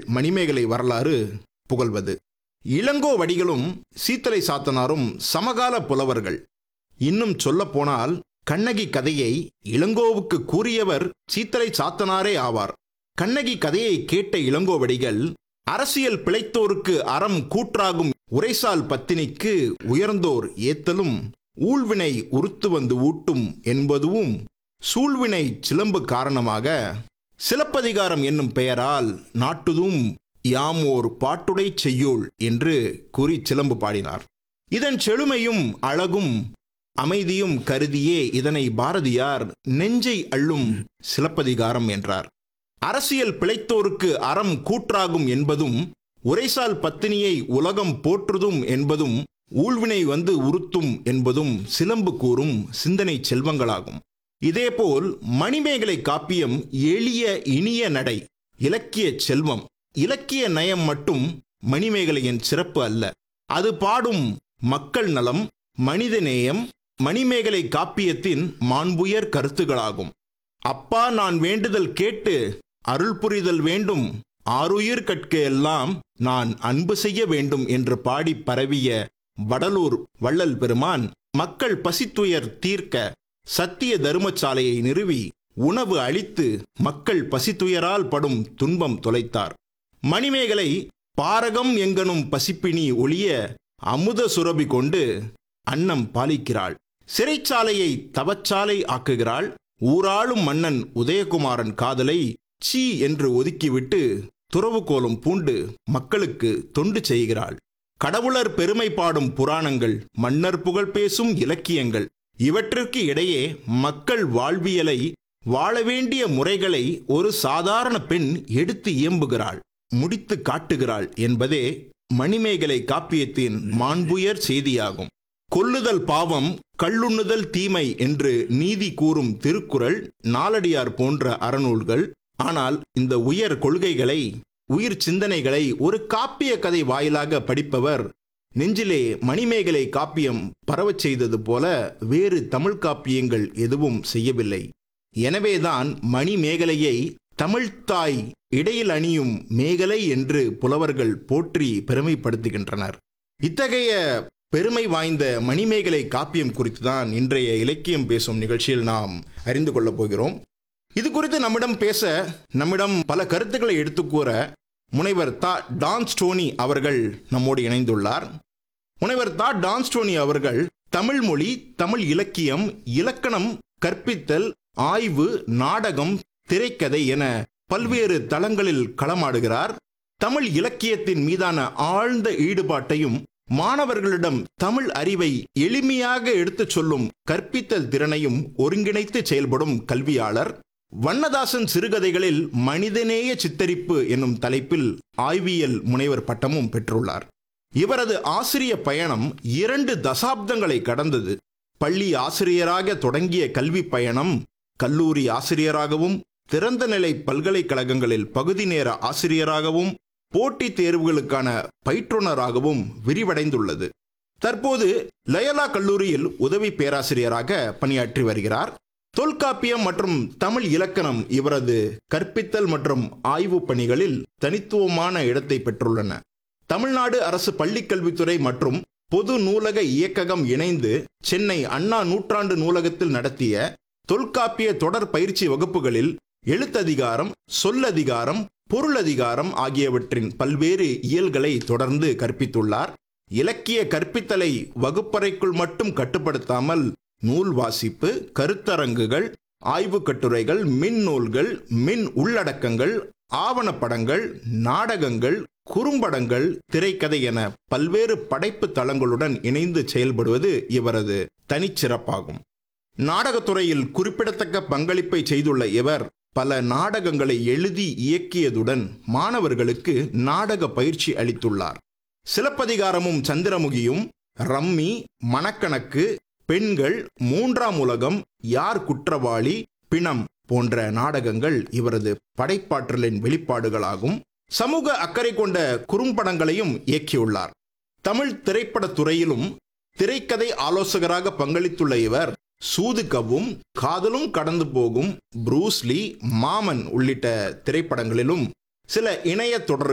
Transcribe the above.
மணிமேகலை வரலாறு புகழ்வது இளங்கோவடிகளும் சீத்தலை சாத்தனாரும் சமகால புலவர்கள் இன்னும் சொல்லப்போனால் கண்ணகி கதையை இளங்கோவுக்கு கூறியவர் சீத்தலை சாத்தனாரே ஆவார் கண்ணகி கதையை கேட்ட இளங்கோவடிகள் அரசியல் பிழைத்தோருக்கு அறம் கூற்றாகும் உரைசால் பத்தினிக்கு உயர்ந்தோர் ஏத்தலும் ஊழ்வினை உறுத்து வந்து ஊட்டும் என்பதுவும் சூழ்வினை சிலம்பு காரணமாக சிலப்பதிகாரம் என்னும் பெயரால் நாட்டுதும் யாமோர் பாட்டுடை செய்யோள் என்று கூறி சிலம்பு பாடினார் இதன் செழுமையும் அழகும் அமைதியும் கருதியே இதனை பாரதியார் நெஞ்சை அள்ளும் சிலப்பதிகாரம் என்றார் அரசியல் பிழைத்தோருக்கு அறம் கூற்றாகும் என்பதும் உரைசால் பத்தினியை உலகம் போற்றுதும் என்பதும் ஊழ்வினை வந்து உறுத்தும் என்பதும் சிலம்பு கூறும் சிந்தனை செல்வங்களாகும் இதேபோல் மணிமேகலை காப்பியம் எளிய இனிய நடை இலக்கிய செல்வம் இலக்கிய நயம் மட்டும் மணிமேகலையின் சிறப்பு அல்ல அது பாடும் மக்கள் நலம் மனிதநேயம் மணிமேகலை காப்பியத்தின் மாண்புயர் கருத்துகளாகும் அப்பா நான் வேண்டுதல் கேட்டு அருள் புரிதல் வேண்டும் ஆருயிர் கற்க எல்லாம் நான் அன்பு செய்ய வேண்டும் என்று பாடி பரவிய வடலூர் வள்ளல் பெருமான் மக்கள் பசித்துயர் தீர்க்க சத்திய தருமசாலையை நிறுவி உணவு அளித்து மக்கள் பசித்துயரால் படும் துன்பம் தொலைத்தார் மணிமேகலை பாரகம் எங்கனும் பசிப்பினி ஒளிய அமுத சுரபி கொண்டு அன்னம் பாலிக்கிறாள் சிறைச்சாலையை தவச்சாலை ஆக்குகிறாள் ஊராளும் மன்னன் உதயகுமாரன் காதலை சீ என்று ஒதுக்கிவிட்டு துறவு கோலம் பூண்டு மக்களுக்கு தொண்டு செய்கிறாள் கடவுளர் பெருமை பாடும் புராணங்கள் மன்னர் புகழ் பேசும் இலக்கியங்கள் இவற்றிற்கு இடையே மக்கள் வாழ்வியலை வாழ வேண்டிய முறைகளை ஒரு சாதாரண பெண் எடுத்து இயம்புகிறாள் முடித்து காட்டுகிறாள் என்பதே மணிமேகலை காப்பியத்தின் மாண்புயர் செய்தியாகும் கொல்லுதல் பாவம் கள்ளுண்ணுதல் தீமை என்று நீதி கூறும் திருக்குறள் நாலடியார் போன்ற அறநூல்கள் ஆனால் இந்த உயர் கொள்கைகளை உயிர் சிந்தனைகளை ஒரு காப்பிய கதை வாயிலாக படிப்பவர் நெஞ்சிலே மணிமேகலை காப்பியம் பரவச் செய்தது போல வேறு தமிழ் காப்பியங்கள் எதுவும் செய்யவில்லை எனவேதான் மணிமேகலையை தமிழ்த்தாய் இடையில் அணியும் மேகலை என்று புலவர்கள் போற்றி பெருமைப்படுத்துகின்றனர் இத்தகைய பெருமை வாய்ந்த மணிமேகலை காப்பியம் குறித்து தான் இன்றைய இலக்கியம் பேசும் நிகழ்ச்சியில் நாம் அறிந்து கொள்ளப் போகிறோம் இது குறித்து நம்மிடம் பேச நம்மிடம் பல கருத்துக்களை எடுத்துக் கூற முனைவர் தா டான் ஸ்டோனி அவர்கள் நம்மோடு இணைந்துள்ளார் முனைவர் தா டான் ஸ்டோனி அவர்கள் தமிழ் மொழி தமிழ் இலக்கியம் இலக்கணம் கற்பித்தல் ஆய்வு நாடகம் திரைக்கதை என பல்வேறு தளங்களில் களமாடுகிறார் தமிழ் இலக்கியத்தின் மீதான ஆழ்ந்த ஈடுபாட்டையும் மாணவர்களிடம் தமிழ் அறிவை எளிமையாக எடுத்துச் சொல்லும் கற்பித்தல் திறனையும் ஒருங்கிணைத்து செயல்படும் கல்வியாளர் வண்ணதாசன் சிறுகதைகளில் மனிதநேய சித்தரிப்பு என்னும் தலைப்பில் ஆய்வியல் முனைவர் பட்டமும் பெற்றுள்ளார் இவரது ஆசிரிய பயணம் இரண்டு தசாப்தங்களை கடந்தது பள்ளி ஆசிரியராக தொடங்கிய கல்வி பயணம் கல்லூரி ஆசிரியராகவும் திறந்த நிலை பல்கலைக்கழகங்களில் பகுதி நேர ஆசிரியராகவும் போட்டித் தேர்வுகளுக்கான பயிற்றுனராகவும் விரிவடைந்துள்ளது தற்போது லயலா கல்லூரியில் உதவி பேராசிரியராக பணியாற்றி வருகிறார் தொல்காப்பியம் மற்றும் தமிழ் இலக்கணம் இவரது கற்பித்தல் மற்றும் ஆய்வு பணிகளில் தனித்துவமான இடத்தை பெற்றுள்ளன தமிழ்நாடு அரசு பள்ளிக்கல்வித்துறை மற்றும் பொது நூலக இயக்ககம் இணைந்து சென்னை அண்ணா நூற்றாண்டு நூலகத்தில் நடத்திய தொல்காப்பிய தொடர் பயிற்சி வகுப்புகளில் எழுத்ததிகாரம் சொல்லதிகாரம் பொருளதிகாரம் ஆகியவற்றின் பல்வேறு இயல்களை தொடர்ந்து கற்பித்துள்ளார் இலக்கிய கற்பித்தலை வகுப்பறைக்குள் மட்டும் கட்டுப்படுத்தாமல் நூல் வாசிப்பு கருத்தரங்குகள் ஆய்வு கட்டுரைகள் மின் நூல்கள் மின் உள்ளடக்கங்கள் ஆவணப்படங்கள் நாடகங்கள் குறும்படங்கள் திரைக்கதை என பல்வேறு படைப்பு தளங்களுடன் இணைந்து செயல்படுவது இவரது தனிச்சிறப்பாகும் நாடகத்துறையில் குறிப்பிடத்தக்க பங்களிப்பை செய்துள்ள இவர் பல நாடகங்களை எழுதி இயக்கியதுடன் மாணவர்களுக்கு நாடக பயிற்சி அளித்துள்ளார் சிலப்பதிகாரமும் சந்திரமுகியும் ரம்மி மணக்கணக்கு பெண்கள் மூன்றாம் உலகம் யார் குற்றவாளி பிணம் போன்ற நாடகங்கள் இவரது படைப்பாற்றலின் வெளிப்பாடுகளாகும் சமூக அக்கறை கொண்ட குறும்படங்களையும் இயக்கியுள்ளார் தமிழ் திரைப்படத் துறையிலும் திரைக்கதை ஆலோசகராக பங்களித்துள்ள இவர் சூதுகவும் காதலும் கடந்து போகும் ப்ரூஸ்லி மாமன் உள்ளிட்ட திரைப்படங்களிலும் சில இணைய தொடர்